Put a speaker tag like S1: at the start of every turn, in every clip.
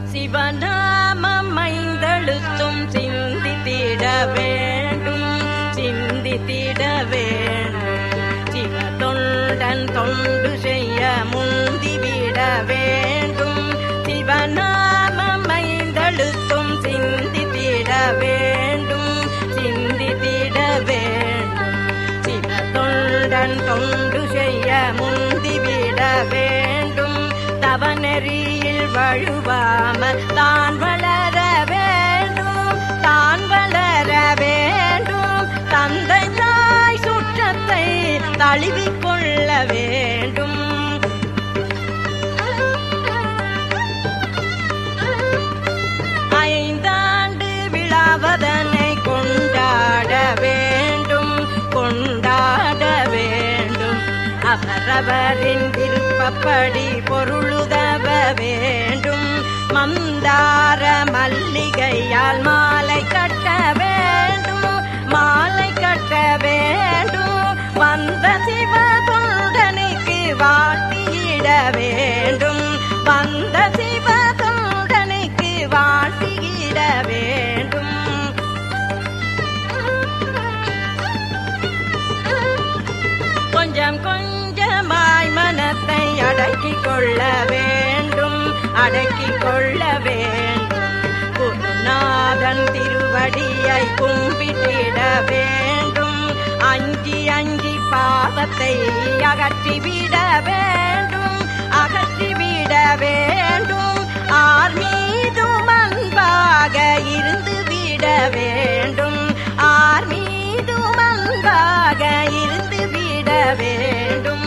S1: சிவநாமம் ஐந்தெழுத்தும் சிந்தித்திட வேண்டும் சிந்தித்திட வேண்டும் சிவ தொண்டன் தொண்டு செய்ய முந்திவிட வேண்டும் சிவநாமம் ஐந்தெழுத்தும் சிந்தித்திட வேண்டும் சிந்தித்திட வேண்டும் சிவ தொண்டன் தொண்டு செய்ய முந்திவிட வேண்டும் தவநெறியில் வழுவாமல் தான் வளர வேண்டும் தான் வளர வேண்டும் தந்தை தாய் சுற்றத்தை தழுவிக் கொள்ள வேண்டும் ஐந்தாண்டு விழாவதனை கொண்டாட வேண்டும் கொண்டாட வேண்டும் அவரவரின் விருப்பப்படி பொருளுதவ வேண்டும் மந்தார மல்லிகையால் மாலை கட்ட வேண்டும் மாலை கட்ட வேண்டும் வந்த சிவ தொண்டனுக்கு வாழ்த்தியிட வேண்டும் வந்த சிவ தொண்டனுக்கு வாழ்த்தியிட வேண்டும் கொஞ்சம் கொஞ்சமாய் மனத்தை அடக்கிக் கொள்ள வேண்டும் அடக்கிக் கொள்ள வேண்டும் குருநாதன் திருவடியை கும்பிட்டிட வேண்டும் அஞ்சி அஞ்சி பாவத்தை அகற்றிவிட வேண்டும் அகற்றிவிட வேண்டும் ஆர் மீதும் அன்பாக இருந்து விட வேண்டும் ஆர் மீதும் அன்பாக இருந்து விட வேண்டும்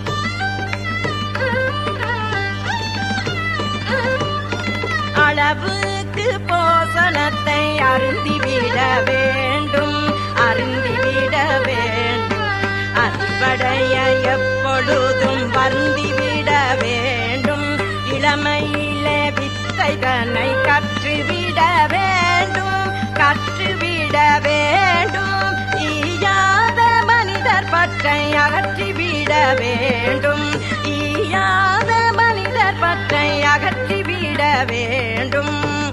S1: அளவுக்கு போசனத்தை அருந்திவிட வேண்டும் அருந்திவிட வேண்டும் அறுவடைய எப்பொழுதும் வருந்திவிட வேண்டும் இளமையிலே வித்தைதனை கற்றுவிட வேண்டும் கற்றுவிட வேண்டும் ஈயாத மனிதர் பற்றை அகற்றிவிட வேண்டும் ஈயாத மனிதர் பற்றை அகற்றிவிட வேண்டும்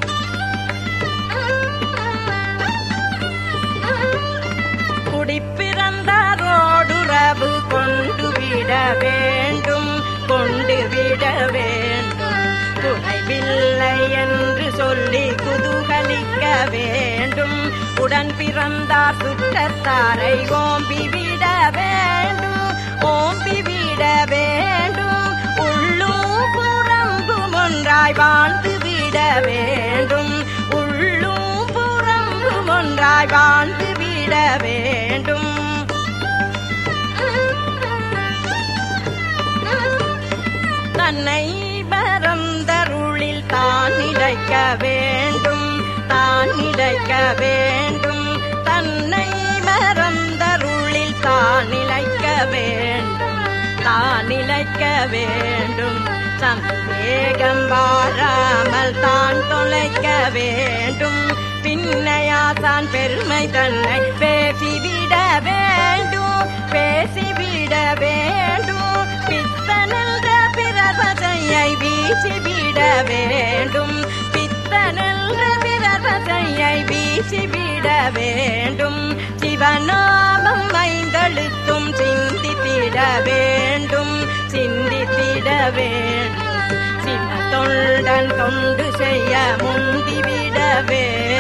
S1: குடிப்பிறந்தாரோடுறவு கொண்டு விட வேண்டும் கொண்டு விட வேண்டும் குறைவில்லை என்று சொல்லி குதூகலிக்க வேண்டும் உடன் பிறந்தார் சுற்றத்தாரை ஓம்பி விட வேண்டும் ஓம்பி விட வேண்டும் உள்ளும் புறம்பும் ஒன்றாய் வாழ்ந்து விட வேண்டும் உள்ளும் புறம்பும் ஒன்றாய் வாழ்ந்து விட வேண்டும் தன்னை பரந்தருளில் தான் நிலைக்க வேண்டும் தான் நிலைக்க வேண்டும் தன்னை மறந்தருளில் தான் நிலைக்க வேண்டும் தான் நிலைக்க வேண்டும் சந்தேகம் வாராமல் தான் தொலைக்க வேண்டும் பின்னையாதான் பெருமை தன்னை பேசிவிட வேண்டும் பேசிவிட வேண்டும் பித்தனென்ற பிரபதையை வீசிவிட வேண்டும் பித்தனென்ற பிரபதையை வீசிவிட வேண்டும் சிவநாமம் ஐந்தெழுத்தும் சிந்தித்திட வேண்டும் சிந்தித்திட வேண்டும் சிவ தொண்டன் தொண்டு செய்ய முந்திவிட வேண்டும்